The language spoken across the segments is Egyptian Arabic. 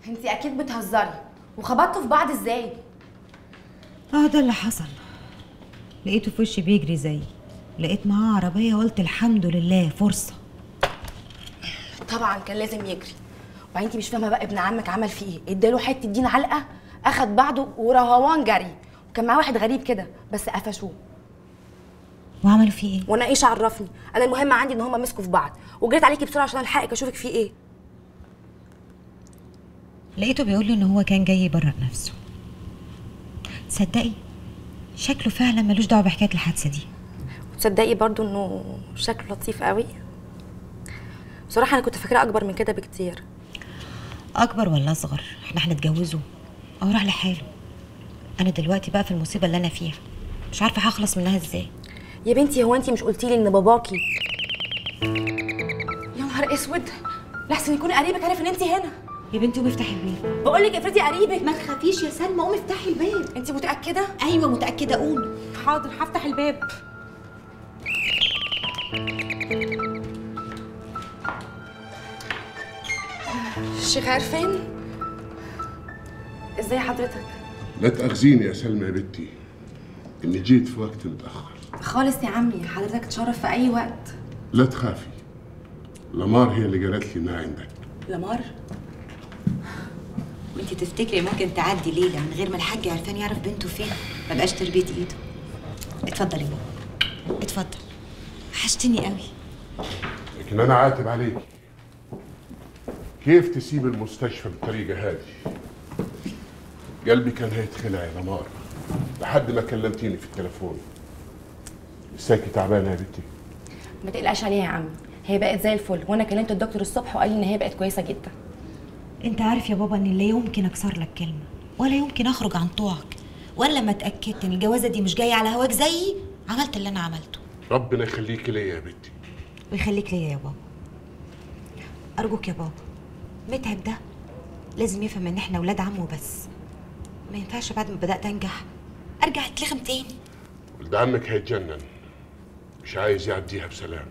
انت اكيد بتهزري وخبطتوا في بعض ازاي اه ده اللي حصل لقيته في وشي بيجري زي لقيت معاه عربية قلت الحمد لله فرصة طبعا كان لازم يجري وبعدين انت مش فاهمه بقى ابن عمك عمل فيه ايه اداله حته دين علقه اخد بعضه ورهوان جري وكان معاه واحد غريب كده بس قفشوه وعملوا فيه ايه؟ وانا ايش عرفني انا المهم عندي ان هما مسكوا في بعض وجريت عليكي بسرعه عشان الحقك اشوفك فيه ايه لقيته بيقول له ان هو كان جاي يبرر نفسه تصدقي شكله فعلا ملوش دعوه بحكايه الحادثه دي وتصدقي برضو انه شكله لطيف قوي بصراحه انا كنت فاكراه اكبر من كده بكتير اكبر ولا اصغر احنا هنتجوزه او راح لحاله انا دلوقتي بقى في المصيبه اللي انا فيها مش عارفه هخلص منها ازاي يا بنتي هو انت مش قلتي لي ان باباكي يا نهار اسود لحسن يكون قريبك عارف ان انت هنا يا بنتي قومي افتحي الباب بقول لك افرضي قريبك ما تخافيش يا سلمى قومي افتحي الباب انت متاكده ايوه متاكده قومي حاضر هفتح الباب الشيخ عرفان ازاي حضرتك لا تأخذيني يا سلمى يا بنتي إني جيت في وقت متأخر خالص يا عمي حضرتك تشرف في اي وقت لا تخافي لمار هي اللي قالت لي ما عندك لمار وانت تفتكري ممكن تعدي ليله من غير ما الحاج عرفان يعرف بنته فين ما بقاش تربيه ايده اتفضلي بابا اتفضل وحشتني قوي لكن أنا عاتب عليك كيف تسيب المستشفى بالطريقة هذه قلبي كان هيتخلع يا لمار لحد ما كلمتيني في التليفون لساكي تعبانة يا بنتي ما تقلقش عليها يا عمي هي بقت زي الفل وانا كلمت الدكتور الصبح وقال لي ان هي بقت كويسه جدا انت عارف يا بابا ان لا يمكن اكسر لك كلمه ولا يمكن اخرج عن طوعك ولا لما اتاكدت ان الجوازه دي مش جايه على هواك زيي عملت اللي انا عملته ربنا يخليك ليا يا بنتي ويخليك ليا يا بابا ارجوك يا بابا متعب ده لازم يفهم ان احنا ولاد عم وبس ما ينفعش بعد ما بدات انجح ارجع اتلغم تاني ولد عمك هيتجنن مش عايز يعديها بسلام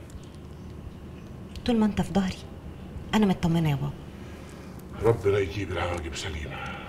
طول ما انت في ظهري انا مطمنه يا بابا ربنا يجيب العواقب سليمة